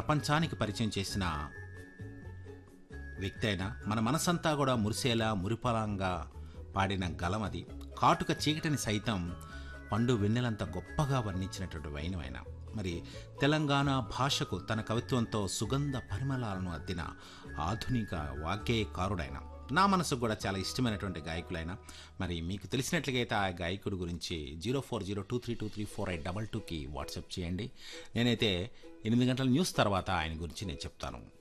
ప్రపంచానికి పరిచయం చేసిన వ్యక్తి అయినా మన మనసంతా కూడా మురిసేలా మురిపలంగా పాడిన గలమది కాటుక చీకటిని సైతం పండు వెన్నెలంత గొప్పగా వర్ణించినటువంటి వైనమైన మరి తెలంగాణ భాషకు తన కవిత్వంతో సుగంధ పరిమళాలను అద్దిన ఆధునిక వాగ్గేయకారుడైన నా మనసుకు కూడా చాలా ఇష్టమైనటువంటి గాయకులైన మరి మీకు తెలిసినట్లుగా అయితే ఆ గాయకుడి గురించి zero four zero two three two three four eight double టూకి వాట్సాప్ చేయండి నేనైతే ఎనిమిది గంటల న్యూస్ తర్వాత ఆయన గురించి నేను చెప్తాను